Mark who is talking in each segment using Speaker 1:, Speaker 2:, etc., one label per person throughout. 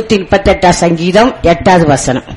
Speaker 1: நூத்தி முப்பத்தி எட்டாம் சங்கீதம் எட்டாவது வசனம்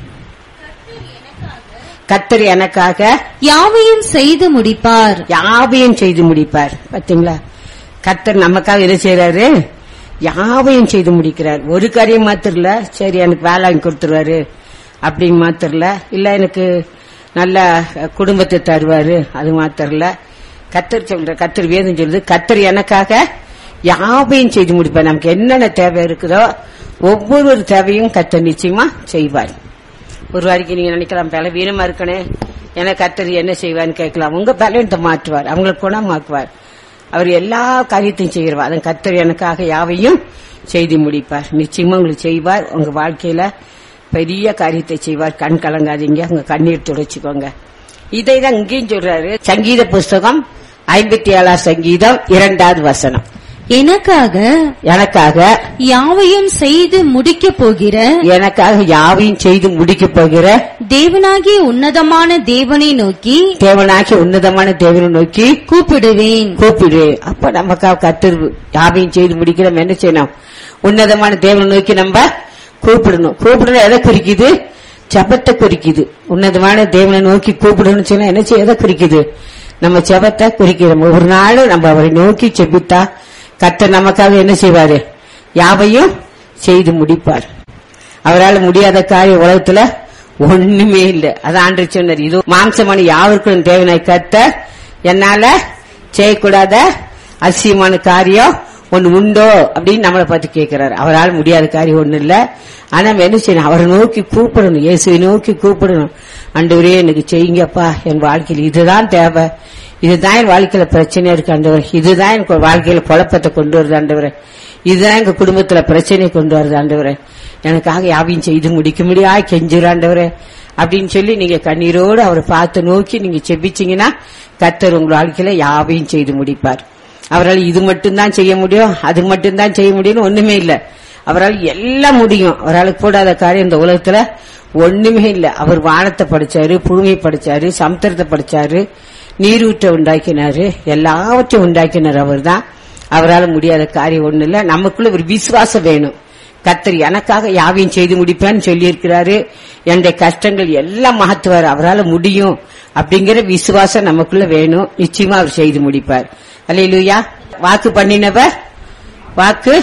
Speaker 1: கத்தர் எனக்காக
Speaker 2: யாவையும் செய்து முடிப்பார்
Speaker 1: யாவையும் செய்து முடிப்பார் பாத்தீங்களா கத்தர் நமக்காக எது செய்யறாரு யாவையும் செய்து முடிக்கிறார் ஒரு காரியம் மாத்திரல சரி எனக்கு வேலை வாங்கி கொடுத்துருவாரு அப்படின்னு மாத்திரல இல்ல எனக்கு நல்ல அஹ், குடும்பத்தை தருவாரு அது மாத்திரல கத்தர் சொல்ற கத்தர் வேதம் சொல்லுது கத்தர் எனக்காக யாவையும் செய்து முடிப்பார் நமக்கு என்னென்ன தேவை இருக்குதோ ஒவ்வொரு தேவையும் கத்தர் நிச்சயமா செய்வார் ஒரு வாரிக்கு நீங்க நினைக்கலாம் பலவீனமா இருக்கனே என கத்தர் என்ன செய்வார்னு கேட்கலாம் உங்க பலவீனத்தை மாற்றுவார் அவங்களுக்கு குணமாக்குவார் அவர் எல்லா காரியத்தையும் செய்கிறவார் அதன் கத்தர் எனக்காக யாவையும் செய்து முடிப்பார் நிச்சயமா உங்களுக்கு செய்வார் உங்க வாழ்க்கையில பெரிய காரியத்தை செய்வார் கண் கலங்காதீங்க உங்க கண்ணீர் துடைச்சுக்கோங்க இதை தான் இங்கேயும் சொல்றாரு சங்கீத புஸ்தகம் ஐம்பத்தி ஏழாம் சங்கீதம் இரண்டாவது வசனம்
Speaker 2: எனக்காக
Speaker 1: எனக்காக
Speaker 2: யாவையும் செய்து முடிக்கப் போகிற
Speaker 1: எனக்காக யாவையும் செய்து முடிக்கப் போகிற
Speaker 2: தேவனாகிய உன்னதமான தேவனை நோக்கி
Speaker 1: தேவனாக்கி உன்னதமான தேவனை நோக்கி
Speaker 2: கூப்பிடுவேன்
Speaker 1: கூப்பிடு அப்ப நமக்காக கத்தர் யாவையும் செய்து முடிக்க நம்ம என்ன செய்யணும் உன்னதமான தேவனை நோக்கி நம்ம கூப்பிடணும் கூப்பிடணும் எதை குறிக்குது ஜபத்தை குறிக்குது உன்னதமான தேவனை நோக்கி கூப்பிடணும்னு சொன்னா என்ன செய்ய எதை குறிக்குது நம்ம ஜபத்தை குறிக்கிறோம் ஒரு நாளும் நம்ம அவரை நோக்கி செபித்தா கத்தர் நமக்காக என்ன செய்வாரு யாவையும் செய்து முடிப்பார் அவரால் முடியாத காரியம் உலகத்துல ஒண்ணுமே இல்லை அதான் ஆண்டு சொன்னார் இது மாம்சமான யாவருக்கும் தேவனாய் கத்த என்னால செய்யக்கூடாத அதிசயமான காரியம் ஒண்ணு உண்டோ அப்படின்னு நம்மளை பார்த்து கேட்கிறாரு அவரால் முடியாத காரியம் ஒண்ணு இல்ல ஆனா நம்ம என்ன செய்யணும் அவரை நோக்கி கூப்பிடணும் இயேசுவை நோக்கி கூப்பிடணும் ஆண்டவரே எனக்கு செய்யுங்கப்பா என் வாழ்க்கையில் இதுதான் தேவை இதுதான் என் வாழ்க்கையில பிரச்சனை இருக்கு ஆண்டவர் இதுதான் என் வாழ்க்கையில குழப்பத்தை கொண்டு வருது ஆண்டவர் இதுதான் எங்க குடும்பத்துல பிரச்சனை கொண்டு வருது ஆண்டவர் எனக்காக யாவையும் செய்து முடிக்க முடியா கெஞ்சுற ஆண்டவரே அப்படின்னு சொல்லி நீங்க கண்ணீரோடு அவரை பார்த்து நோக்கி நீங்க செபிச்சீங்கன்னா கத்தர் உங்க வாழ்க்கையில யாவையும் செய்து முடிப்பார் அவரால் இது மட்டும்தான் செய்ய முடியும் அது மட்டும்தான் செய்ய முடியும்னு ஒண்ணுமே இல்ல அவரால் எல்லாம் முடியும் அவரால் கூடாத காரியம் இந்த உலகத்துல ஒண்ணுமே இல்ல அவர் வானத்தை படிச்சாரு பூமியை படிச்சாரு சமுத்திரத்தை படிச்சாரு நீரூற்றை உண்டாக்கினாரு எல்லாவற்றையும் உண்டாக்கினார் அவர் தான் அவரால் முடியாத காரியம் ஒண்ணு இல்ல நமக்குள்ள ஒரு விசுவாசம் வேணும் கத்தர் எனக்காக யாவையும் செய்து முடிப்பேன்னு சொல்லியிருக்கிறாரு என்னுடைய கஷ்டங்கள் எல்லாம் மாத்துவார் அவரால் முடியும் அப்படிங்கிற விசுவாசம் நமக்குள்ள வேணும் நிச்சயமா அவர் செய்து முடிப்பார் அல்லையிலுயா வாக்கு பண்ணினவர் வாக்கு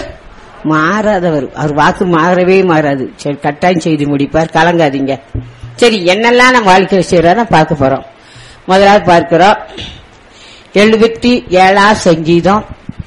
Speaker 1: மாறாதவர் அவர் வாக்கு மாறவே மாறாது சரி கட்டாயம் செய்து முடிப்பார் கலங்காதீங்க சரி என்னெல்லாம் நம்ம வாழ்க்கையில் செய்யறோம் பார்க்க போறோம் முதலாவது பார்க்கிறோம் எழுபத்தி ஏழாம் சங்கீதம்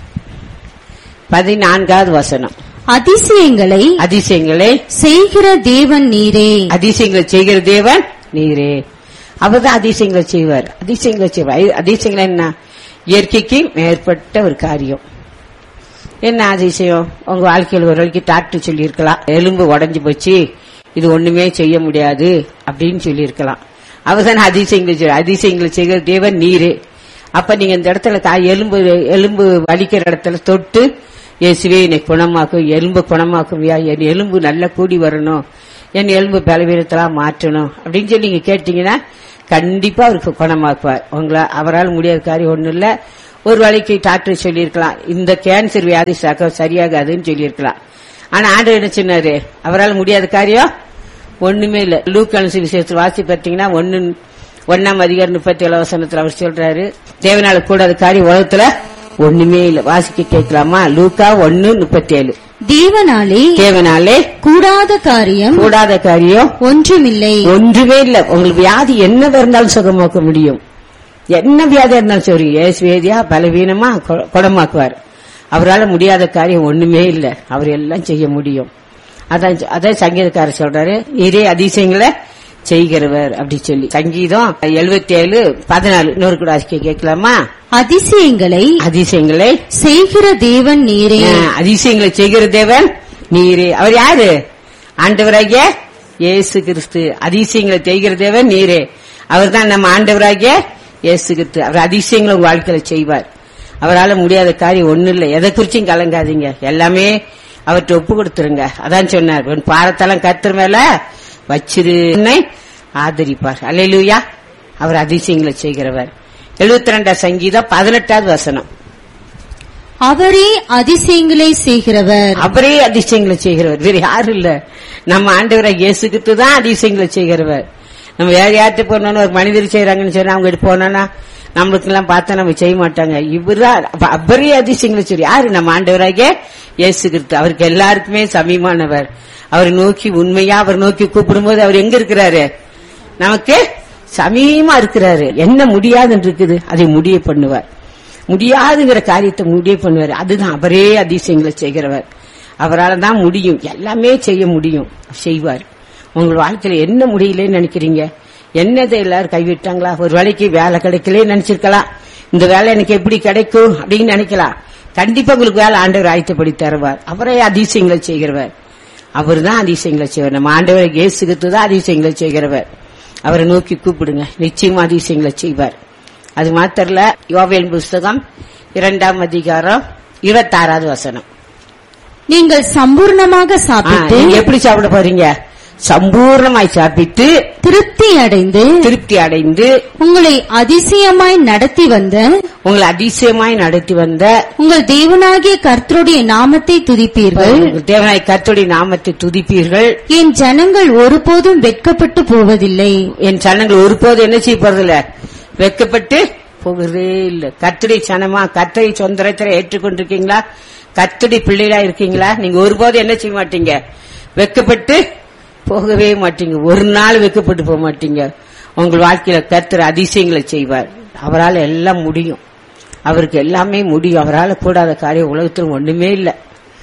Speaker 1: பதினான்காவது வசனம்
Speaker 2: அதிசயங்களை
Speaker 1: அதிசயங்களை
Speaker 2: செய்கிற தேவன் நீரே
Speaker 1: அதிசயங்களை செய்கிற தேவன் நீரே அவர்தான் அதிசயங்களை செய்வார் அதிசயங்களை செய்வார் அதிசயங்கள் என்ன இயற்கைக்கு மேற்பட்ட ஒரு காரியம் என்ன அதிசயம் உங்க வாழ்க்கையில் ஒரு வரைக்கும் டாக்டர் சொல்லியிருக்கலாம் எலும்பு உடைஞ்சு போச்சு இது ஒண்ணுமே செய்ய முடியாது அப்படின்னு சொல்லியிருக்கலாம் அவர்தான் அதிசயங்களை செய்வார் அதிசயங்களை செய்கிற தேவன் நீரே அப்ப நீங்க இந்த இடத்துல கா- எலும்பு எலும்பு வலிக்கிற இடத்துல தொட்டு இயேசுவே என்னை குணமாக்கும் எலும்பு குணமாக்குவியா என் எலும்பு நல்லா கூடி வரணும் என் எலும்பு பலவீனத்தெல்லாம் மாற்றணும் அப்படின்னு சொல்லி நீங்க கேட்டீங்கன்னா கண்டிப்பா அவருக்கு குணமாக்குவார் உங்களை அவரால் முடியாத காரியம் ஒண்ணும் இல்ல ஒரு வேளைக்கு டாக்டர் சொல்லியிருக்கலாம் இந்த கேன்சர் வியாதி சக சரியாகாதுன்னு சொல்லியிருக்கலாம் ஆனா ஆண்டவர் என்ன சொன்னாரு அவரால் முடியாத காரியம் ஒண்ணுமே இல்ல லூக்கான விசேஷத்தில் வாசி பார்த்தீங்கன்னா ஒன்னு ஒன்னாம் அதிகாரம் முப்பத்தி ஏழு வசனத்துல அவர் சொல்றாரு தேவனால கூடாத காரியம் உலகத்துல ஒண்ணுமே இல்ல வாசிக்க கேட்கலாமா லூக்கா ஒன்னு முப்பத்தி ஏழு
Speaker 2: தேவனாலே
Speaker 1: தேவனாலே
Speaker 2: கூடாத காரியம்
Speaker 1: கூடாத காரியம்
Speaker 2: ஒன்றுமில்லை
Speaker 1: ஒன்றுமே இல்ல உங்களுக்கு வியாதி என்னவா இருந்தாலும் சுகமாக்க முடியும் என்ன வியாதியா இருந்தாலும் சரி ஏசு வேதியா பலவீனமா கு- குணமாக்குவார் அவரால் முடியாத காரியம் ஒண்ணுமே இல்ல அவர் எல்லாம் செய்ய முடியும் அதான் அதான் சங்கீதக்காரர் சொல்றாரு இதே அதிசயங்களை செய்கிறவர் அப்படி சொல்லி சங்கீதம் எழுபத்தி ஏழு பதினாலு இன்னொரு கூட வாசிக்க கேட்கலாமா
Speaker 2: அதிசயங்களை
Speaker 1: அதிசயங்களை
Speaker 2: செய்கிற தேவன் நீரே
Speaker 1: ஆ, அதிசயங்களை செய்கிற தேவன் நீரே அவர் யாரு ஆண்டவராகிய இயேசு கிறிஸ்து அதிசயங்களை செய்கிற தேவன் நீரே அவர் தான் நம்ம ஆண்டவராகிய இயேசு கிறிஸ்து அவர் அதிசயங்களை உங்க வாழ்க்கையில செய்வார் அவரால முடியாத காரியம் ஒண்ணும் இல்லை எதை குறிச்சும் கலங்காதீங்க எல்லாமே அவர்கிட்ட ஒப்பு கொடுத்துருங்க அதான் சொன்னார் உன் பாரத்தெல்லாம் கத்துற மேல வச்சிரு என்னை ஆதரிப்பார் அல்லேலூயா அவர் அதிசயங்களை செய்கிறவர் எழுபத்தி ரெண்டாம் சங்கீதம் பதினெட்டாவது வசனம்
Speaker 2: அவரே அதிசயங்களை செய்கிறவர்
Speaker 1: அவரே அதிசயங்களை செய்கிறவர் வேற யாரும் இல்ல நம்ம ஆண்டவரை இயேசுகிட்டு தான் அதிசயங்களை செய்கிறவர் நம்ம வேற யார்கிட்ட போனோம்னு ஒரு மனிதர் செய்யறாங்கன்னு சொன்னா அவங்க கிட்ட போனோம்னா நம்மளுக்கு எல்லாம் பார்த்தா நம்ம செய்ய மாட்டாங்க இவர்தான் அப்ப அவரே அதிசயங்களை செய்ய யாரு நம்ம ஆண்டவராக இயேசு கிறிஸ்து அவருக்கு எல்லாருக்குமே சமீபமானவர் அவரை நோக்கி உண்மையா அவர் நோக்கி கூப்பிடும்போது அவர் எங்க இருக்கிறாரு நமக்கு சமீபமா இருக்கிறாரு என்ன முடியாதுன்னு இருக்குது அதை முடிய பண்ணுவார் முடியாதுங்கிற காரியத்தை முடிய பண்ணுவார் அதுதான் அவரே அதிசயங்களை செய்கிறவர் அவரால் தான் முடியும் எல்லாமே செய்ய முடியும் செய்வார் உங்கள் வாழ்க்கையில என்ன முடியலன்னு நினைக்கிறீங்க என்னதை எல்லாரும் கைவிட்டாங்களா ஒரு வேலைக்கு வேலை கிடைக்கலே நினைச்சிருக்கலாம் இந்த வேலை எனக்கு எப்படி கிடைக்கும் அப்படின்னு நினைக்கலாம் கண்டிப்பா உங்களுக்கு வேலை ஆண்டவர் ஆயத்தப்படி தருவார் அவரே அதிசயங்களை செய்கிறவர் அவர் தான் அதிசயங்களை செய்வார் நம்ம ஆண்டவரை இயேசுகிட்டு தான் அதிசயங்களை செய்கிறவர் அவரை நோக்கி கூப்பிடுங்க நிச்சயமா அதிசயங்களை செய்வார் அது மாத்திரல யோவேல் புஸ்தகம் இரண்டாம் அதிகாரம் இருபத்தாறாவது வசனம்
Speaker 2: நீங்கள் சம்பூர்ணமாக
Speaker 1: ஆ,
Speaker 2: சாப்பிட்டு
Speaker 1: நீங்க எப்படி சாப்பிட போறீங்க சம்பூர்ணமாய் சாப்பிட்டு
Speaker 2: திருப்தி அடைந்து
Speaker 1: திருப்தி அடைந்து
Speaker 2: உங்களை அதிசயமாய் நடத்தி வந்த
Speaker 1: உங்களை அதிசயமாய் நடத்தி வந்த
Speaker 2: உங்கள் தேவனாகிய கர்த்தருடைய நாமத்தை துதிப்பீர்கள்
Speaker 1: உங்கள் தேவனாய் கர்த்தருடைய நாமத்தை துதிப்பீர்கள்
Speaker 2: என் ஜனங்கள் ஒருபோதும் வெட்கப்பட்டு போவதில்லை
Speaker 1: என் சனங்கள் ஒருபோது என்ன செய்ய போறதில்ல வெக்கப்பட்டு போகிறதே இல்ல கத்துடி சனமா கத்தரை சொந்தரத்தில் ஏற்றுக்கொண்டிருக்கீங்களா கத்துடி பிள்ளைகளா இருக்கீங்களா நீங்க ஒருபோது என்ன செய்ய மாட்டீங்க வெக்கப்பட்டு போகவே மாட்டீங்க ஒரு நாள் வெக்கப்பட்டு போக மாட்டீங்க உங்கள் வாழ்க்கையில கர்த்தர் அதிசயங்களை செய்வார் அவரால் எல்லாம் முடியும் அவருக்கு எல்லாமே முடியும் அவரால் கூடாத காரியம் உலகத்தில் ஒண்ணுமே இல்லை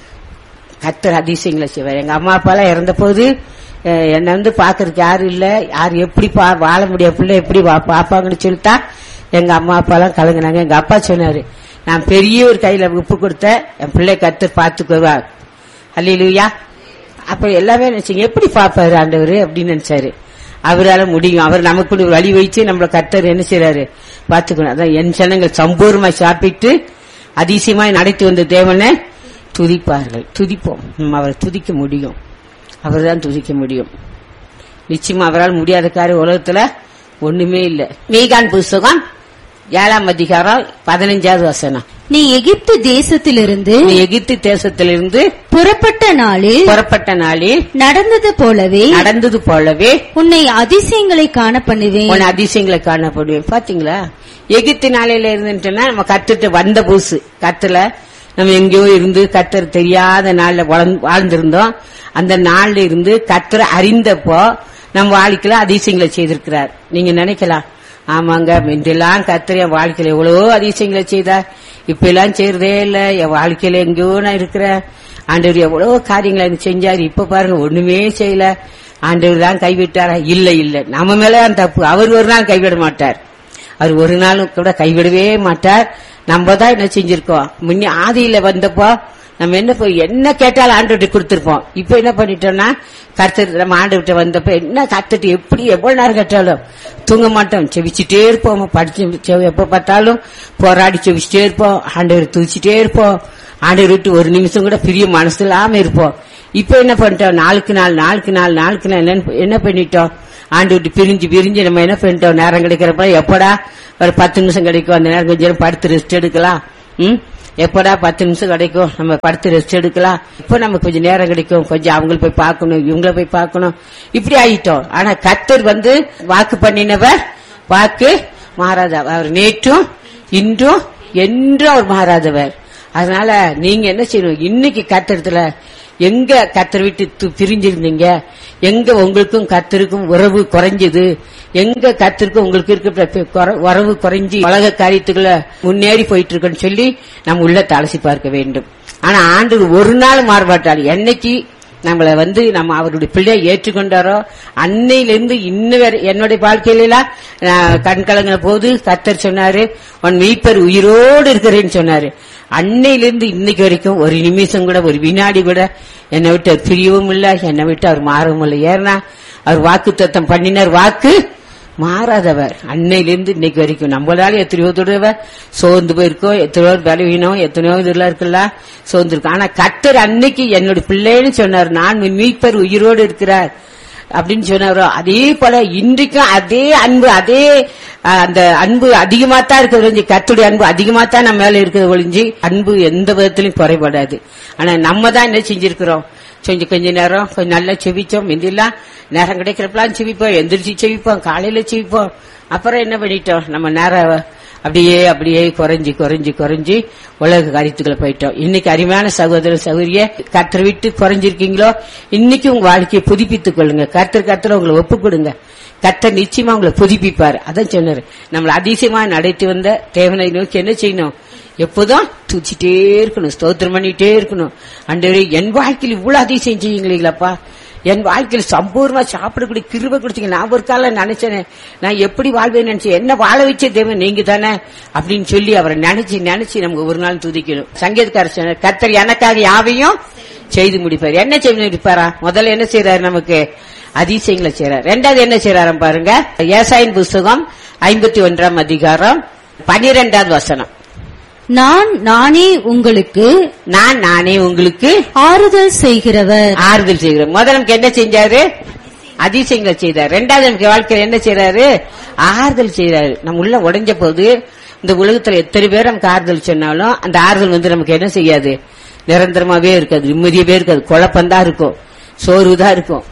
Speaker 1: கத்தர் அதிசயங்களை செய்வார் எங்க அம்மா அப்பா எல்லாம் இறந்த போது என்னை வந்து பாக்குறதுக்கு யாரும் இல்ல யார் எப்படி பா வாழ முடிய பிள்ளை எப்படி வா- பாப்பாங்கன்னு சொல்லிட்டா எங்க அம்மா அப்பா எல்லாம் கலங்குனாங்க எங்க அப்பா சொன்னாரு நான் பெரிய ஒரு கையில உப்பு கொடுத்தேன் என் பிள்ளை கத்தர் பாத்துக்குவார் அல்லையா அப்ப எல்லாமே நினைச்சீங்க எப்படி பாப்பாரு ஆண்டவர் அப்படின்னு நினைச்சாரு அவரால முடியும் அவர் நமக்கு ஒரு வழி வைச்சு நம்மள கத்தர் என்ன செய்றாரு பாத்துக்கணும் அதான் என் ஜனங்கள் சம்பூர்ணமாய் சாப்பிட்டு அதிசயமாய் நடத்தி வந்த தேவனை துதிப்பார்கள் துதிப்போம் நம்ம அவரை துதிக்க முடியும் அவர்தான் துதிக்க முடியும் நிச்சயமா அவரால் முடியாத காரியம் உலகத்துல ஒண்ணுமே இல்ல மீகான் புஸ்தகம் ஏழாம் அதிகாரம் பதினஞ்சாவது வசனம்
Speaker 2: நீ எகிப்து தேசத்திலிருந்து
Speaker 1: நீ எகிப்து தேசத்திலிருந்து
Speaker 2: புறப்பட்ட நாளில்
Speaker 1: புறப்பட்ட நாளில்
Speaker 2: நடந்தது போலவே
Speaker 1: நடந்தது போலவே
Speaker 2: உன்னை அதிசயங்களை காண பண்ணுவேன்
Speaker 1: உன் அதிசயங்களை காணப்படுவேன் பாத்தீங்களா எகிப்து நாளையில இருந்துட்டுன்னா நம்ம கத்துட்டு வந்த புதுசு கத்துல நம்ம எங்கேயோ இருந்து கத்தர் தெரியாத நாள்ல வளர்ந்து- வாழ்ந்திருந்தோம் அந்த நாள்ல இருந்து கத்தரை அறிந்தப்போ நம்ம வாழ்க்கையில அதிசயங்களை செய்திருக்கிறார் நீங்க நினைக்கலாம் ஆமாங்க முந்தெல்லாம் கத்தர் என் வாழ்க்கையில எவ்வளவோ அதிசயங்களை செய்தார் இப்ப எல்லாம் செய்யறதே இல்ல என் வாழ்க்கையில எங்கேயோ நான் இருக்கிறேன் ஆண்டவர் எவ்வளவோ காரியங்களை எனக்கு செஞ்சாரு இப்ப பாருங்க ஒண்ணுமே செய்யல ஆண்டவர் தான் கைவிட்டாரா இல்ல இல்ல நம்ம மேலதான் தப்பு அவர் ஒரு நாள் கைவிட மாட்டார் அவர் ஒரு நாளும் கூட கைவிடவே மாட்டார் நம்ம தான் என்ன செஞ்சிருக்கோம் முன்னே ஆதியில வந்தப்போ நம்ம என்ன போய் என்ன கேட்டாலும் ஆண்டுகிட்ட கொடுத்திருப்போம் இப்ப என்ன பண்ணிட்டோம்னா கர்த்தர் நம்ம ஆண்டுகிட்ட வந்தப்ப என்ன கத்துட்டு எப்படி எவ்வளவு நேரம் கேட்டாலும் தூங்க மாட்டோம் செவிச்சுட்டே இருப்போம் படிச்சு செவி- எப்ப பார்த்தாலும் போராடி செவிச்சுட்டே இருப்போம் ஆண்டவர் தூச்சிட்டே இருப்போம் ஆண்டவர் விட்டு ஒரு நிமிஷம் கூட பிரிய மனசு இல்லாம இருப்போம் இப்ப என்ன பண்ணிட்டோம் நாளுக்கு நாள் நாளுக்கு நாள் நாளுக்கு நாள் என்ன- என்ன பண்ணிட்டோம் ஆண்டு விட்டு பிரிஞ்சு பிரிஞ்சு நம்ம என்ன பண்ணிட்டோம் நேரம் கிடைக்கிறப்ப எப்படா ஒரு பத்து நிமிஷம் கிடைக்கும் அந்த நேரம் கொஞ்சம் நேரம் படுத்து ரெஸ்ட் எடுக்கலாம் ம் எப்படா பத்து நிமிஷம் கிடைக்கும் நம்ம படுத்து ரெஸ்ட் எடுக்கலாம் இப்போ நமக்கு கொஞ்சம் நேரம் கிடைக்கும் கொஞ்சம் அவங்கள போய் பார்க்கணும் இவங்கள போய் பார்க்கணும் இப்படி ஆயிட்டோம் ஆனா கத்தர் வந்து வாக்கு பண்ணினவர் வாக்கு மாறாதவர் அவர் நேற்றும் இன்றும் என்றும் அவர் மாறாதவர் அதனால நீங்க என்ன செய்யணும் இன்னைக்கு கத்திரத்துல எங்க கத்தர் விட்டு து- பிரிஞ்சிருந்தீங்க எங்க உங்களுக்கும் கத்தருக்கும் உறவு குறைஞ்சது எங்க கத்தருக்கும் உங்களுக்கு இருக்கிற குற- உறவு குறைஞ்சி உலக காரியத்துக்குள்ள முன்னேறி போயிட்டு இருக்குன்னு சொல்லி நம்ம உள்ளத்தை அலசி பார்க்க வேண்டும் ஆனா ஆண்டு ஒரு நாள் மாறுபாட்டாள் என்னைக்கு நம்மளை வந்து நம்ம அவருடைய பிள்ளையை ஏற்றுக்கொண்டாரோ அன்னையிலிருந்து இன்ன வரை என்னுடைய வாழ்க்கையில கண் கலங்கின போது கத்தர் சொன்னாரு உன் மீட்பர் உயிரோடு இருக்கிறேன்னு சொன்னாரு அன்னையிலிருந்து இன்னைக்கு வரைக்கும் ஒரு நிமிஷம் கூட ஒரு வினாடி கூட என்னை விட்டு அவர் பிரியவும் இல்லை என்னை விட்டு அவர் மாறவும் இல்லை ஏன்னா அவர் வாக்கு தத்தம் பண்ணினார் வாக்கு மாறாதவர் அன்னையிலிருந்து இன்னைக்கு வரைக்கும் நம்மளால எத்தனையோ தடவை சோர்ந்து போயிருக்கோம் எத்தனையோ பலவீனம் எத்தனையோ இதெல்லாம் இருக்குல்ல சோர்ந்து இருக்கும் ஆனா கத்தர் அன்னைக்கு என்னோட பிள்ளைன்னு சொன்னார் நான் உன் மீட்பர் உயிரோடு இருக்கிறார் அப்படின்னு சொன்னாரோ அதே போல இன்றைக்கும் அதே அன்பு அதே அஹ், அந்த அன்பு அதிகமா தான் இருக்கிறது ஒழிஞ்சு கத்துடைய அன்பு அதிகமா தான் நம்ம மேல இருக்கிறது ஒழிஞ்சு அன்பு எந்த விதத்திலும் குறைபடாது ஆனா நம்ம தான் என்ன செஞ்சிருக்கிறோம் கொஞ்சம் கொஞ்ச நேரம் கொஞ்சம் நல்லா செவிச்சோம் முந்திலாம் நேரம் கிடைக்கிறப்பெல்லாம் செவிப்போம் எந்திரிச்சு செவிப்போம் காலையில செவிப்போம் அப்புறம் என்ன பண்ணிட்டோம் நம்ம நேரம் அப்படியே அப்படியே குறைஞ்சு குறைஞ்சு குறைஞ்சு உலக காரியத்துக்குள்ள போயிட்டோம் இன்னைக்கு அருமையான சகோதர சகோதரிய கத்தரை விட்டு குறைஞ்சிருக்கீங்களோ இன்னைக்கு உங்க வாழ்க்கையை புதுப்பித்துக் கொள்ளுங்க கத்தர் கத்தரை உங்களை ஒப்பு கொடுங்க கத்தர் நிச்சயமா உங்களை புதுப்பிப்பார் அதான் சொன்னாரு நம்மளை அதிசயமா நடத்தி வந்த தேவனை நோக்கி என்ன செய்யணும் எப்போதும் தூச்சிட்டே இருக்கணும் ஸ்தோத்திரம் பண்ணிட்டே இருக்கணும் அண்டவரே என் வாழ்க்கையில் இவ்வளவு அதிசயம் செய்யுங்களீங்களப்பா என் வாழ்க்கையில் சம்பூர்ணமா சாப்பிடக்கூடிய கிருபை கொடுத்தீங்க நான் ஒரு காலம் நினைச்சேனே நான் எப்படி வாழ்வேன்னு நினைச்சேன் என்ன வாழ வச்ச தேவன் நீங்க தானே அப்படின்னு சொல்லி அவரை நினைச்சு நினைச்சு நமக்கு ஒரு நாள் துதிக்கணும் சங்கீதக்காரர் சொன்னார் கர்த்தர் எனக்காக யாவையும் செய்து முடிப்பார் என்ன செய்து முடிப்பாரா முதல்ல என்ன செய்யறாரு நமக்கு அதிசயங்களை செய்யறாரு ரெண்டாவது என்ன செய்யறாரு பாருங்க ஏசாயின் புஸ்தகம் ஐம்பத்தி ஒன்றாம் அதிகாரம் பனிரெண்டாவது வசனம்
Speaker 2: நான் நானே உங்களுக்கு
Speaker 1: நான் நானே உங்களுக்கு
Speaker 2: ஆறுதல் செய்கிறவர்
Speaker 1: ஆறுதல் செய்கிறேன் முதல்ல நமக்கு என்ன செஞ்சாரு அதிசயங்களை செய்தார் ரெண்டாவது நமக்கு வாழ்க்கையில என்ன செய்யறாரு ஆறுதல் செய்யறாரு நம்ம உள்ள உடைஞ்ச போது இந்த உலகத்துல எத்தனை பேர் நமக்கு ஆறுதல் சொன்னாலும் அந்த ஆறுதல் வந்து நமக்கு என்ன செய்யாது நிரந்தரமாவே இருக்காது நிம்மதியாவே இருக்காது குழப்பம்தான் இருக்கும் சோர்வுதான் இருக்கும்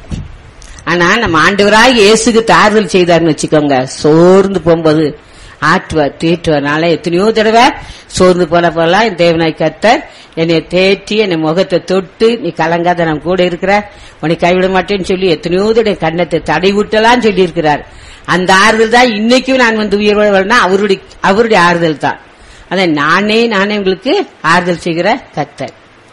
Speaker 1: ஆனா நம்ம ஆண்டவராக இயேசுக்கு ஆறுதல் செய்தார்னு வச்சுக்கோங்க சோர்ந்து போகும்போது ஆற்றுவார் தேற்றுவார் நாளை எத்தனையோ தடவை சோர்ந்து போன போலாம் என் தேவனாய் கர்த்தர் என்னை தேற்றி என்னை முகத்தை தொட்டு நீ கலங்காத நான் கூட இருக்கிற உன்னை கைவிட மாட்டேன்னு சொல்லி எத்தனையோ தடவை கண்ணத்தை தடை விட்டலாம் சொல்லி இருக்கிறார் அந்த ஆறுதல் தான் இன்னைக்கும் நான் வந்து உயிரோட வரணும் அவருடைய அவருடைய ஆறுதல் தான் அதான் நானே நானே உங்களுக்கு ஆறுதல் செய்கிற கர்த்தர்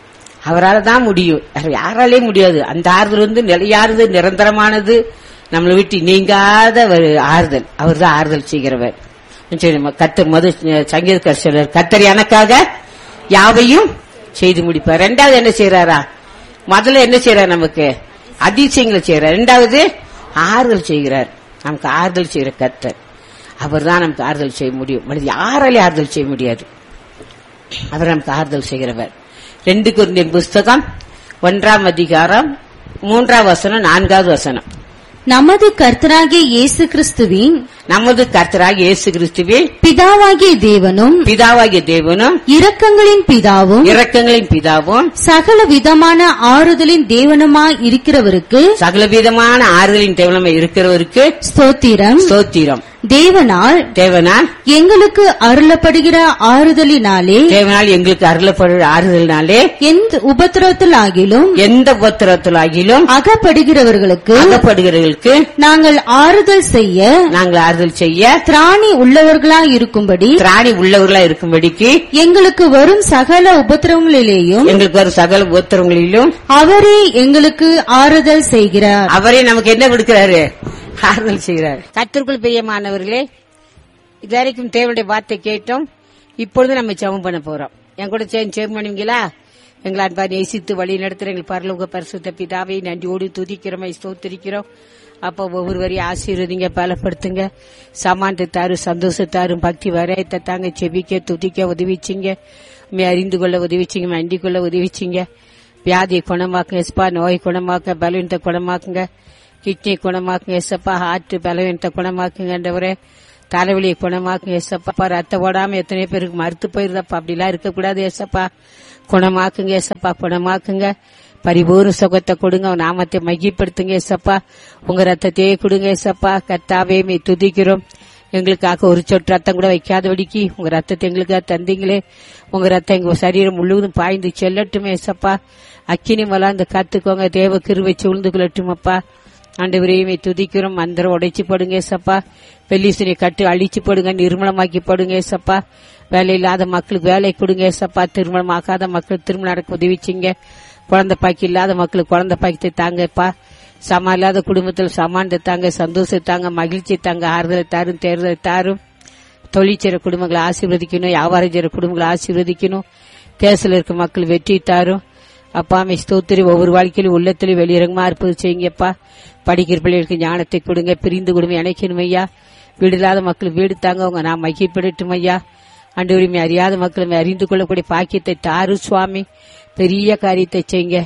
Speaker 1: அவரால் தான் முடியும் வேற யாராலே முடியாது அந்த ஆறுதல் வந்து நிலையானது நிரந்தரமானது நம்மளை விட்டு நீங்காத ஒரு ஆறுதல் அவர் தான் ஆறுதல் செய்கிறவர் சரி நம்ம கத்தர் மது சங்கீதக்கார் சொல்றார் கத்தர் எனக்காக யாவையும் செய்து முடிப்பார் ரெண்டாவது என்ன செய்யறாரா முதல்ல என்ன செய்யறார் நமக்கு அதிசயங்களை செய்யறார் ரெண்டாவது ஆறுதல் செய்கிறார் நமக்கு ஆறுதல் செய்கிற கத்தர் அவர் தான் நமக்கு ஆறுதல் செய்ய முடியும் மனித யாராலையும் ஆறுதல் செய்ய முடியாது அவர் நமக்கு ஆறுதல் செய்கிறவர் ரெண்டு குருந்தின் புஸ்தகம் ஒன்றாம் அதிகாரம் மூன்றாம் வசனம் நான்காவது வசனம்
Speaker 2: நமது கர்த்தராகிய இயேசு கிறிஸ்துவின்
Speaker 1: நமது கர்த்தராக இயேசு கிறிஸ்துவில்
Speaker 2: பிதாவாகிய தேவனும்
Speaker 1: பிதாவாகிய தேவனும்
Speaker 2: இரக்கங்களின் பிதாவும்
Speaker 1: இரக்கங்களின் பிதாவும்
Speaker 2: சகல விதமான ஆறுதலின் தேவனுமாய் இருக்கிறவருக்கு
Speaker 1: சகலவிதமான ஆறுதலின் தேவனமை இருக்கிறவருக்கு
Speaker 2: ஸ்தோத்திரம்
Speaker 1: ஸ்தோத்திரம்
Speaker 2: தேவனால்
Speaker 1: தேவனால்
Speaker 2: எங்களுக்கு அருளப்படுகிற ஆறுதலினாலே
Speaker 1: தேவனால் எங்களுக்கு அருளப்படுற ஆறுதலினாலே
Speaker 2: எந்த உபத்திரத்திலாகிலும்
Speaker 1: எந்த உபத்திரத்திலாகிலும்
Speaker 2: அகப்படுகிறவர்களுக்கு
Speaker 1: அகப்படுகிறவர்களுக்கு
Speaker 2: நாங்கள் ஆறுதல் செய்ய
Speaker 1: நாங்கள் ஆறுதல் செய்ய
Speaker 2: திராணி உள்ளவர்களாய் இருக்கும்படி
Speaker 1: திராணி உள்ளவர்களா இருக்கும்படிக்கு
Speaker 2: எங்களுக்கு வரும் சகல உபத்திரவங்களிலேயும்
Speaker 1: எங்களுக்கு வரும் சகல உபத்திரங்களிலும்
Speaker 2: அவரே எங்களுக்கு ஆறுதல் செய்கிறார்
Speaker 1: அவரே நமக்கு என்ன கொடுக்கிறாரு ஆறுதல் செய்கிறார் கத்திற்குள் பிரியமானவர்களே இதுவரைக்கும் தேவனுடைய வார்த்தை கேட்டோம் இப்பொழுது நம்ம ஜெபம் பண்ண போறோம் என் கூட சேர்ந்து ஜெபம் பண்ணுவீங்களா எங்களை அன்பா நேசித்து வழி நடத்துற எங்கள் பரலோக பரிசுத்த பிதாவை நன்றியோடு துதிக்கிறோம் ஸ்தோத்திரிக்கிறோம் அப்போ ஒவ்வொருவரையும் ஆசீர்வதிங்க பலப்படுத்துங்க சமானத்தை தாரும் சந்தோஷத்தாரும் பக்தி வரையத்தை தாங்க செபிக்க துதிக்க உதவிச்சிங்க உண்மை அறிந்து கொள்ள உதவிச்சிங்க மண்டி கொள்ள உதவிச்சிங்க வியாதியை குணமாக்குங்க எஸ்பா நோய் குணமாக்க பலவீனத்தை குணமாக்குங்க கிட்னி குணமாக்குங்க எசப்பா ஹார்ட் பலவீனத்தை குணமாக்குங்கன்றவரே தலைவலியை குணமாக்குங்க எசப்பா ரத்த ஓடாம எத்தனை பேருக்கு மறுத்து போயிருந்தப்பா அப்படிலாம் இருக்கக்கூடாது ஏசப்பா குணமாக்குங்க ஏசப்பா குணமாக்குங்க பரிபூர்ண சுகத்தை கொடுங்க உன் நாமத்தை மையப்படுத்துங்க ஏசப்பா உங்க ரத்தத்தையே கொடுங்க ஏசப்பா கர்த்தாவே மே துதிக்கிறோம் எங்களுக்காக ஒரு சொட்டு ரத்தம் கூட வைக்காதபடிக்கு உங்க ரத்தத்தை எங்களுக்காக தந்தீங்களே உங்க ரத்தம் எங்க சரீரம் முழுவதும் பாய்ந்து செல்லட்டுமே ஏசப்பா அக்கினி மலாந்து காத்துக்கோங்க தேவ கிருவை சூழ்ந்து கொள்ளட்டுமப்பா ஆண்டவரையுமே துதிக்கிறோம் மந்திரம் உடைச்சு போடுங்க ஏசப்பா பெல்லிசனை கட்டு அழிச்சு போடுங்க நிர்மலமாக்கி போடுங்க ஏசப்பா வேலை இல்லாத மக்களுக்கு வேலை கொடுங்க ஏசப்பா திருமணம் ஆகாத மக்களுக்கு திருமணம் நடக்க உதவிச்சிங்க குழந்தை பாக்கி இல்லாத மக்களுக்கு குழந்தை பாக்கியத்தை தாங்கப்பா சமா இல்லாத குடும்பத்தில் சமானத்தை தாங்க சந்தோஷத்தை தாங்க மகிழ்ச்சி தாங்க ஆறுதலை தாரும் தேர்தலை தாரும் தொழில் செய்கிற குடும்பங்களை ஆசீர்வதிக்கணும் வியாபாரம் செய்கிற குடும்பங்களை ஆசீர்வதிக்கணும் கேசில் இருக்க மக்கள் வெற்றி தாரும் அப்பா மே ஸ்தோத்திரி ஒவ்வொரு வாழ்க்கையிலும் உள்ளத்திலும் வெளியிறங்கமா இருப்பது செய்யுங்கப்பா படிக்கிற பிள்ளைகளுக்கு ஞானத்தை கொடுங்க பிரிந்து கொடுங்க இணைக்கணும் ஐயா வீடு இல்லாத மக்கள் வீடு தாங்க உங்க நான் மகிழ்ப்படட்டும் ஐயா அண்டு உரிமை அறியாத மக்களும் அறிந்து கொள்ளக்கூடிய பாக்கியத்தை தாரு சுவாமி பெரிய காரியத்தை செய்யுங்க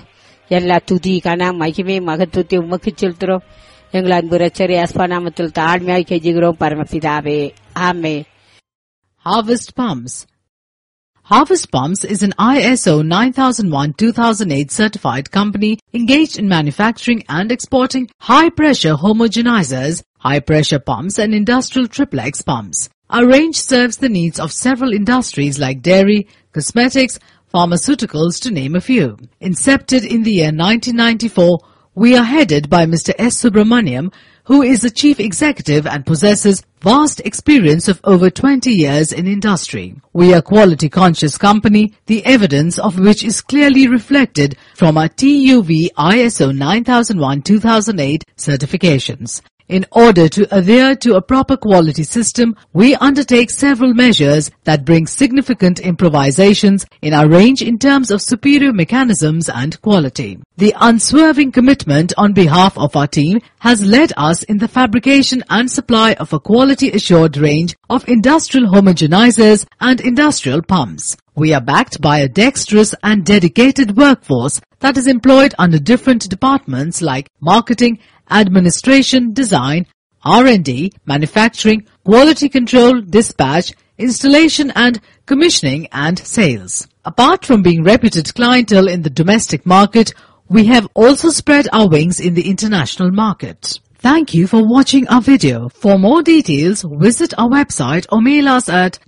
Speaker 1: எல்லா துதி கன மகிமை மகத்துவத்தை உமக்கு செலுத்துறோம் எங்கள் அன்பு ரச்சரி அஸ்பா நாமத்தில் தாழ்மையாக கெஞ்சுகிறோம் பரமபிதாவே ஆமே
Speaker 3: Harvest Palms. Harvest Palms is an ISO 9001-2008 certified company engaged in manufacturing and exporting high-pressure homogenizers, high-pressure pumps and industrial triplex pumps. Our range serves the needs of several industries like dairy, cosmetics, pharmaceuticals to name a few. Incepted in the year 1994, we are headed by Mr. S. Subramaniam, who is the chief executive and possesses vast experience of over 20 years in industry. We are quality conscious company, the evidence of which is clearly reflected from our TUV ISO 9001-2008 certifications. In order to adhere to a proper quality system, we undertake several measures that bring significant improvisations in our range in terms of superior mechanisms and quality. The unswerving commitment on behalf of our team has led us in the fabrication and supply of a quality assured range of industrial homogenizers and industrial pumps. We are backed by a dexterous and dedicated workforce that is employed under different departments like marketing, administration, design, R&D, manufacturing, quality control, dispatch, installation and commissioning and sales. Apart from being reputed clientele in the domestic market, we have also spread our wings in the international market. Thank you for watching our video. For more details, visit our website or mail us at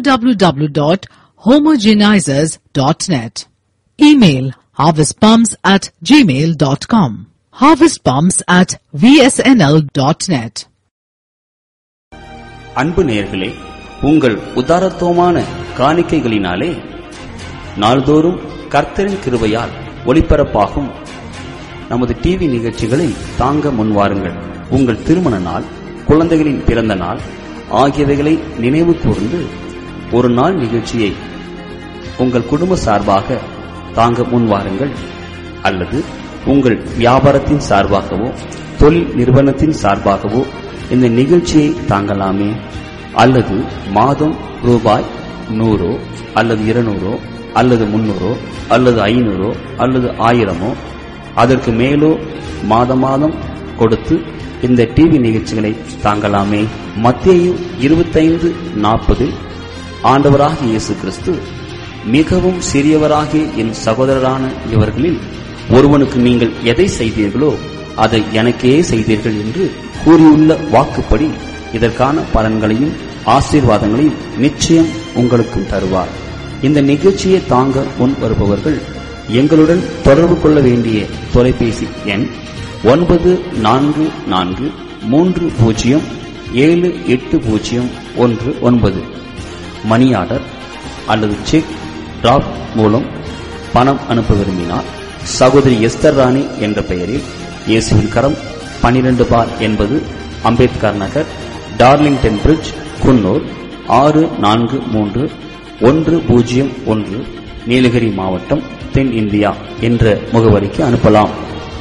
Speaker 3: www.homogenizers.net. Email harvestpumps at gmail.com. Harvestpumps at vsnl.net.
Speaker 4: அன்பு நேயர்களே உங்கள் உதாரத்துவமான காணிக்கைகளினாலே நாள்தோறும் கர்த்தரின் கிருபையால் ஒளிபரப்பாகும் நமது TV நிகழ்ச்சிகளை தாங்க முன்வாருங்கள் உங்கள் திருமண நாள் குழந்தைகளின் பிறந்த நாள் ஆகியவைகளை நினைவு கூர்ந்து ஒரு நாள் நிகழ்ச்சியை உங்கள் குடும்ப சார்பாக தாங்க முன்வாருங்கள் அல்லது உங்கள் வியாபாரத்தின் சார்பாகவோ தொழில் நிறுவனத்தின் சார்பாகவோ இந்த நிகழ்ச்சியை தாங்கலாமே அல்லது மாதம் ரூபாய் நூறோ அல்லது இருநூறோ அல்லது முன்னூறோ அல்லது ஐநூறோ அல்லது ஆயிரமோ அதற்கு மேலோ மாத மாதம் கொடுத்து இந்த டிவி நிகழ்ச்சிகளை தாங்கலாமே மத்தேயு இருபத்தைந்து நாற்பதில் ஆண்டவராகிய இயேசு கிறிஸ்து மிகவும் சிறியவராகிய என் சகோதரரான இவர்களில் ஒருவனுக்கு நீங்கள் எதை செய்தீர்களோ அதை எனக்கே செய்தீர்கள் என்று கூறியுள்ள வாக்குப்படி இதற்கான பலன்களையும் ஆசீர்வாதங்களையும் நிச்சயம் உங்களுக்கும் தருவார் இந்த நிகழ்ச்சியை தாங்க முன் வருபவர்கள் எங்களுடன் தொடர்பு கொள்ள வேண்டிய தொலைபேசி எண் ஒன்பது நான்கு நான்கு மூன்று பூஜ்ஜியம் ஏழு எட்டு பூஜ்ஜியம் ஒன்று ஒன்பது மணி ஆர்டர் அல்லது செக் டிராப் மூலம் பணம் அனுப்ப விரும்பினார் சகோதரி எஸ்தர் ராணி என்ற பெயரில் இயேசுவின் கரம் பனிரெண்டு பார் என்பது அம்பேத்கர் நகர் டார்லிங்டன் பிரிட்ஜ் குன்னூர் ஆறு நான்கு மூன்று ஒன்று பூஜ்ஜியம் ஒன்று நீலகிரி மாவட்டம் தென் இந்தியா என்ற முகவரிக்கு அனுப்பலாம்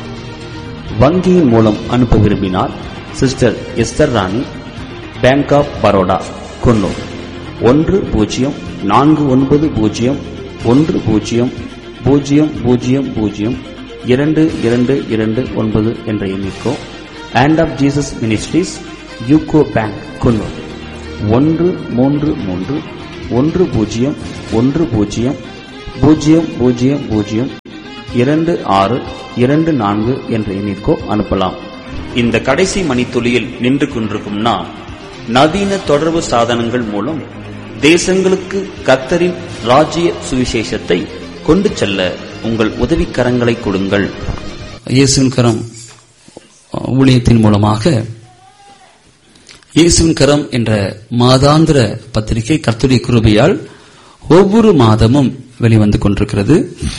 Speaker 4: வங்கியின் மூலம் அனுப்ப விரும்பினால் sister Esther Rani bank of Baroda Coonoor ஒன்று பூஜ்ஜியம் நான்கு ஒன்பது பூஜ்ஜியம் ஒன்று பூஜ்ஜியம் பூஜ்ஜியம் பூஜ்ஜியம் பூஜ்ஜியம் இரண்டு இரண்டு இரண்டு ஒன்பது என்ற எண்ணிக்கோ hand of Jesus ministries UCO bank Coonoor ஒன்று மூன்று மூன்று ஒன்று பூஜ்ஜியம் ஒன்று பூஜ்ஜியம் பூஜ்ஜியம் பூஜ்ஜியம் பூஜ்ஜியம் இரண்டு ஆறு இரண்டு நான்கு என்ற எண்ணிற்கோ அனுப்பலாம் இந்த கடைசி மணித்துளியில் நின்று கொண்டிருக்கும் நாம் நவீன தொடர்பு சாதனங்கள் மூலம் தேசங்களுக்கு கத்தரின் ராஜ்ய சுவிசேஷத்தை கொண்டு செல்ல உங்கள் உதவிக்கரங்களை கொடுங்கள் இயேசுவின் கரம் ஊழியத்தின் மூலமாக இயேசுவின் கரம் என்ற மாதாந்திர பத்திரிகை கர்த்தருடைய கிருபையால் ஒவ்வொரு மாதமும் வெளிவந்து கொண்டிருக்கிறது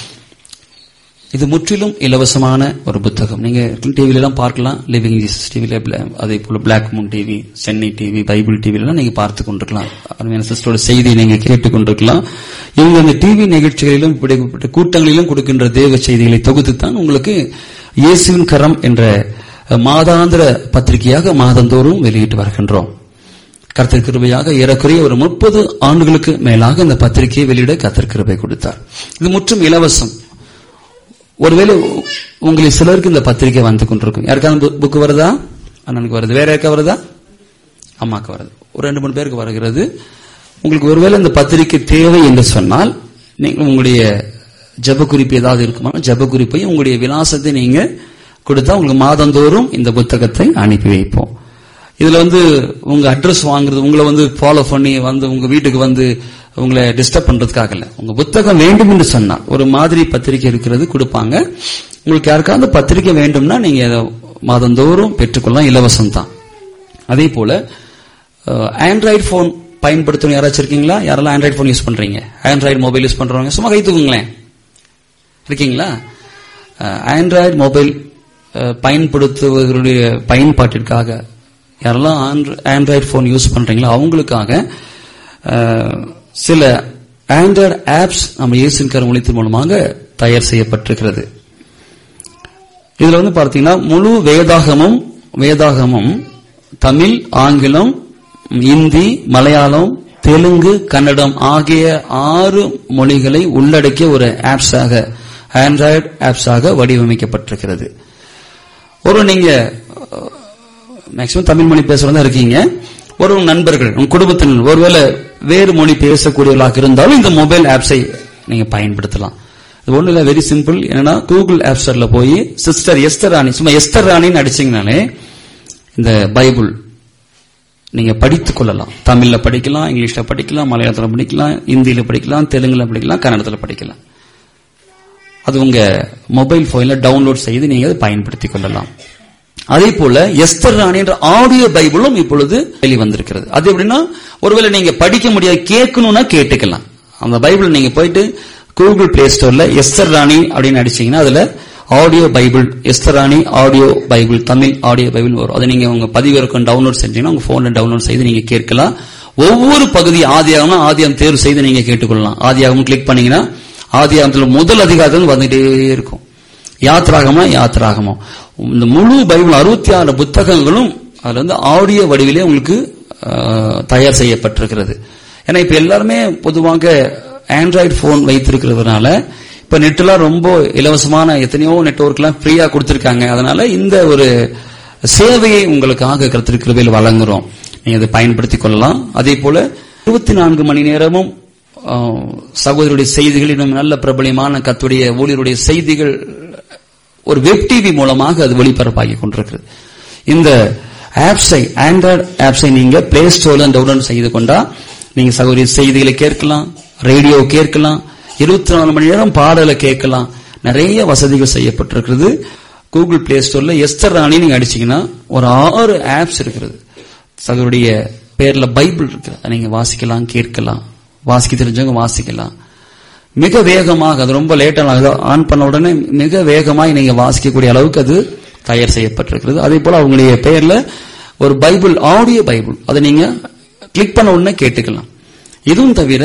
Speaker 4: இது முற்றிலும் இலவசமான ஒரு புத்தகம் நீங்க டிவில எல்லாம் பார்க்கலாம் லிவிங் ஜீசஸ் டிவில அதே போல black moon TV Chennai TV Bible டிவில எல்லாம் நீங்க பார்த்து கொண்டிருக்கலாம் அருமையான சிஸ்டரோட செய்தியை நீங்க கேட்டுக் கொண்டிருக்கலாம் இவங்க அந்த டிவி நிகழ்ச்சிகளிலும் இப்படிப்பட்ட கூட்டங்களிலும் கொடுக்கின்ற தேவ செய்திகளை தொகுத்து தான் உங்களுக்கு இயேசுவின் கரம் என்ற மாதாந்திர பத்திரிகையாக மாதந்தோறும் வெளியிட்டு வருகின்றோம் கர்த்தர் கிருபையாக ஏறக்குறைய ஒரு முப்பது ஆண்டுகளுக்கு மேலாக இந்த பத்திரிகையை வெளியிட கர்த்தர் கிருபை கொடுத்தார் இது முற்றும் இலவசம்
Speaker 5: ஒருவேளை உங்களுக்கு சிலருக்கு இந்த பத்திரிக்கை வந்து கொண்டிருக்கும் யாருக்காவது புக்கு வருதா அண்ணனுக்கு வருது வேற யாருக்கா வருதா அம்மாக்கு வருது ஒரு ரெண்டு மூணு பேருக்கு வருகிறது உங்களுக்கு ஒருவேளை இந்த பத்திரிக்கை தேவை என்று சொன்னால் நீங்கள் உங்களுடைய ஜப குறிப்பு ஏதாவது இருக்குமா ஜப குறிப்பையும் உங்களுடைய விலாசத்தை நீங்க கொடுத்தா உங்களுக்கு மாதந்தோறும் இந்த புத்தகத்தை அனுப்பி வைப்போம் இதுல வந்து உங்க அட்ரஸ் வாங்குறது உங்களை வந்து ஃபாலோ பண்ணி வந்து உங்க வீட்டுக்கு வந்து உங்களை டிஸ்டர்ப் பண்றதுக்காக இல்ல உங்க புத்தகம் வேண்டும் என்று சொன்னால் ஒரு மாதிரி பத்திரிக்கை இருக்கிறது கொடுப்பாங்க உங்களுக்கு யாருக்காவது பத்திரிக்கை வேண்டும்னா நீங்க அதை மாதந்தோறும் பெற்றுக்கொள்ளலாம் இலவசம் தான் அதே போல ஆண்ட்ராய்டு போன் பயன்படுத்தணும் யாராச்சும் இருக்கீங்களா யாரெல்லாம் ஆண்ட்ராய்டு போன் யூஸ் பண்றீங்க ஆண்ட்ராய்டு மொபைல் யூஸ் பண்றவங்க சும்மா கை தூக்குங்களேன் இருக்கீங்களா ஆண்ட்ராய்டு மொபைல் பயன்படுத்துவதனுடைய பயன்பாட்டிற்காக யாரெல்லாம் ஆண்ட்ராய்டு போன் யூஸ் பண்றீங்களோ அவங்களுக்காக அஹ், சில ஆண்ட்ராய்டு ஆப்ஸ் நம்ம இயேசுவின் கரம் ஒளித்தின் மூலமாக தயார் செய்யப்பட்டிருக்கிறது இதுல வந்து பார்த்தீங்கன்னா முழு வேதாகமும் வேதாகமும் தமிழ் ஆங்கிலம் இந்தி மலையாளம் தெலுங்கு கன்னடம் ஆகிய ஆறு மொழிகளை உள்ளடக்கிய ஒரு ஆப்ஸாக ஆண்ட்ராய்டு ஆப்ஸாக வடிவமைக்கப்பட்டிருக்கிறது ஒரு நீங்க மேக்சிமம் தமிழ் மொழி பேசுறதா இருக்கீங்க ஒரு உங்க நண்பர்கள் உங்க குடும்பத்தினர் ஒருவேளை வேறு மொழி பேசக்கூடியவர்களாக இருந்தாலும் இந்த மொபைல் ஆப்ஸை நீங்க பயன்படுத்தலாம் இது ஒண்ணு இல்ல வெரி சிம்பிள் என்னன்னா கூகுள் ஆப் ஸ்டோர்ல போய் சிஸ்டர் எஸ்தர் ராணி சும்மா எஸ்தர் ராணின்னு அடிச்சீங்கனாலே இந்த பைபிள் நீங்க படித்துக் கொள்ளலாம் தமிழ்ல படிக்கலாம் இங்கிலீஷ்ல படிக்கலாம் மலையாளத்துல படிக்கலாம் இந்தியில படிக்கலாம் தெலுங்குல படிக்கலாம் கன்னடத்துல படிக்கலாம் அது உங்க மொபைல் போன்ல டவுன்லோட் செய்து நீங்க அதை பயன்படுத்திக் கொள்ளலாம் அதே போல எஸ்தர் ராணி என்ற ஆடியோ பைபிளும் இப்பொழுது வெளிவந்திருக்கிறது அது எப்படின்னா ஒருவேளை நீங்க படிக்க முடியாது கேட்கணும்னா கேட்டுக்கலாம் அந்த பைபிள் நீங்க போயிட்டு கூகுள் பிளே ஸ்டோர்ல எஸ்தர் ராணி அப்படின்னு அடிச்சீங்கன்னா அதுல audio Bible Esther Rani audio Bible Tamil audio Bible வரும் அதை நீங்க உங்க பதிவிறக்கம் டவுன்லோட் செஞ்சீங்கன்னா உங்க போன்ல டவுன்லோட் செய்து நீங்க கேட்கலாம் ஒவ்வொரு பகுதி ஆதியாகம்னா ஆதியாகம் தேர்வு செய்து நீங்க கேட்டுக்கொள்ளலாம் ஆதியாகம் கிளிக் பண்ணீங்கன்னா ஆதியாகத்துல முதல் அதிகாரத்தில் வந்துட்டே இருக்கும் யாத்ராகமா யாத்ராகமா இந்த முழு பைபிள் அறுபத்தி ஆறு புத்தகங்களும் அதுல வந்து ஆடியோ வடிவிலே உங்களுக்கு ஆஹ், தயார் செய்யப்பட்டிருக்கிறது ஏன்னா இப்ப எல்லாருமே பொதுவாக ஆண்ட்ராய்டு போன் வைத்திருக்கிறதுனால இப்ப நெட்லாம் ரொம்ப இலவசமான எத்தனையோ நெட்வொர்க்லாம் ஃப்ரீயா கொடுத்திருக்காங்க அதனால இந்த ஒரு சேவையை உங்களுக்காக கருத்திருக்கிறவையில் வழங்குறோம் நீங்க அதை பயன்படுத்திக் கொள்ளலாம் அதே போல இருபத்தி நான்கு மணி நேரமும் ஆஹ், சகோதரருடைய செய்திகள் இன்னும் நல்ல பிரபலியமான கத்துடைய ஊழியருடைய செய்திகள் ஒரு வெப் டிவி மூலமாக அது ஒளிபரப்பாகி கொண்டிருக்கிறது இந்த ஆப்ஸை ஆண்ட்ராய்டு ஆப்ஸை நீங்க பிளே ஸ்டோர்ல டவுன்லோட் செய்து கொண்டா நீங்க சகோதரி செய்திகளை கேட்கலாம் ரேடியோ கேட்கலாம் இருபத்தி நாலு மணி நேரம் பாடலை கேட்கலாம் நிறைய வசதிகள் செய்யப்பட்டிருக்கிறது கூகுள் பிளே ஸ்டோர்ல எஸ்தர் ராணி நீங்க அடிச்சீங்கன்னா ஒரு ஆறு ஆப்ஸ் இருக்கிறது சகோதரிய பேர்ல பைபிள் இருக்கு அதை நீங்க வாசிக்கலாம் கேட்கலாம் வாசிக்க தெரிஞ்சவங்க வாசிக்கலாம் மிக வேகமாக அது ரொம்ப லேட்டாக ஆன் பண்ண உடனே மிக வேகமாக நீங்க வாசிக்கக்கூடிய அளவுக்கு அது தயார் செய்யப்பட்டிருக்கிறது அதே போல அவங்களுடைய பெயர்ல ஒரு பைபிள் ஆடியோ பைபிள் அதை நீங்க கிளிக் பண்ண உடனே கேட்டுக்கலாம் இதுவும் தவிர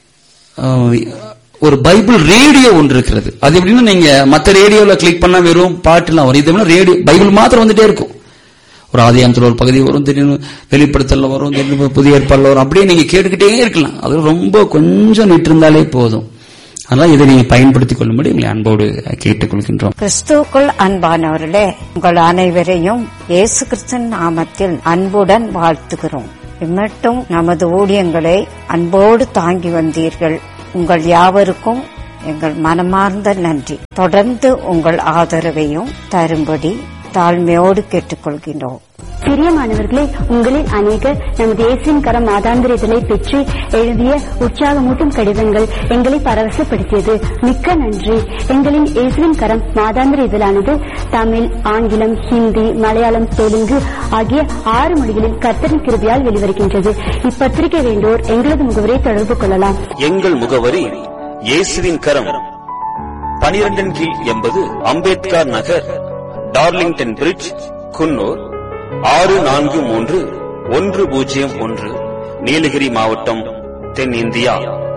Speaker 5: அஹ், ஒரு பைபிள் ரேடியோ ஒன்று இருக்கிறது அது எப்படின்னா நீங்க மத்த ரேடியோல கிளிக் பண்ணா வெறும் பாட்டுலாம் வரும் இது ரேடியோ பைபிள் மாத்திரம் வந்துட்டே இருக்கும் ஒரு ஆதியாமத்தில் ஒரு பகுதி வரும் திடீர்னு வெளிப்படுத்தல வரும் திடீர்னு புதிய ஏற்பாடுல வரும் அப்படியே நீங்க கேட்டுக்கிட்டே இருக்கலாம் அது ரொம்ப கொஞ்சம் நிட்டிருந்தாலே போதும் அதனால இதை நீங்க பயன்படுத்திக் கொள்ளும்படி உங்களை அன்போடு கேட்டுக்கொள்கின்றோம்
Speaker 6: கிறிஸ்துவுக்குள் அன்பானவர்களே உங்கள் அனைவரையும் இயேசு கிறிஸ்தன் நாமத்தில் அன்புடன் வாழ்த்துகிறோம் இம்மட்டும் நமது ஊழியங்களை அன்போடு தாங்கி வந்தீர்கள் உங்கள் யாவருக்கும் எங்கள் மனமார்ந்த நன்றி தொடர்ந்து உங்கள் ஆதரவையும் தரும்படி தாழ்மையோடு கேட்டுக்கொள்கின்றோம்
Speaker 7: பிரியமானவர்களே உங்களில் அநேகர் நமது இயேசுவின் கரம் மாதாந்திர இதழை பெற்று எழுதிய உற்சாகமூட்டும் கடிதங்கள் எங்களை பரவசப்படுத்தியது மிக்க நன்றி எங்களின் இயேசுவின் கரம் மாதாந்திர இதழானது தமிழ் ஆங்கிலம் ஹிந்தி மலையாளம் தெலுங்கு ஆகிய ஆறு மொழிகளில் கர்த்தரின் கிருபையால் வெளிவருகின்றது இப்பத்திரிகை வேண்டோர் எங்களது முகவரை தொடர்பு கொள்ளலாம்
Speaker 4: எங்கள் முகவரி இயேசுவின் கரம் பனிரெண்டின் கீழ் எண்பது அம்பேத்கர் நகர் டார்லிங்டன் பிரிட்ஜ் குன்னூர் ஆறு நான்கு மூன்று ஒன்று பூஜ்ஜியம் ஒன்று நீலகிரி மாவட்டம் தென்னிந்தியா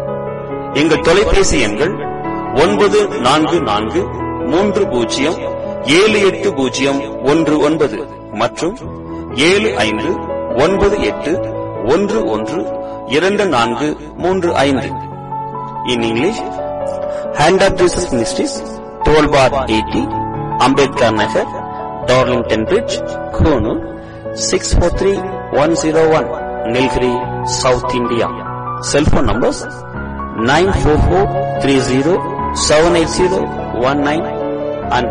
Speaker 4: எங்கள் தொலைபேசி எண்கள் ஒன்பது நான்கு நான்கு மூன்று பூஜ்ஜியம் ஏழு எட்டு பூஜ்ஜியம் ஒன்று ஒன்பது மற்றும் ஏழு ஐந்து ஒன்பது எட்டு ஒன்று ஒன்று இரண்டு நான்கு மூன்று ஐந்து in English hand of Jesus ministries 12 bar 80, Ambedkar Nagar, Darlington Bridge, Kunu, 643101, Nilgiri, South India. Cell phone numbers 94430-780-19 and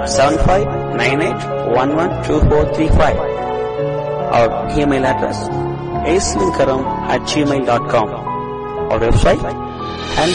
Speaker 4: 7598112435. Our email address aslinkaram at gmail.com. Our website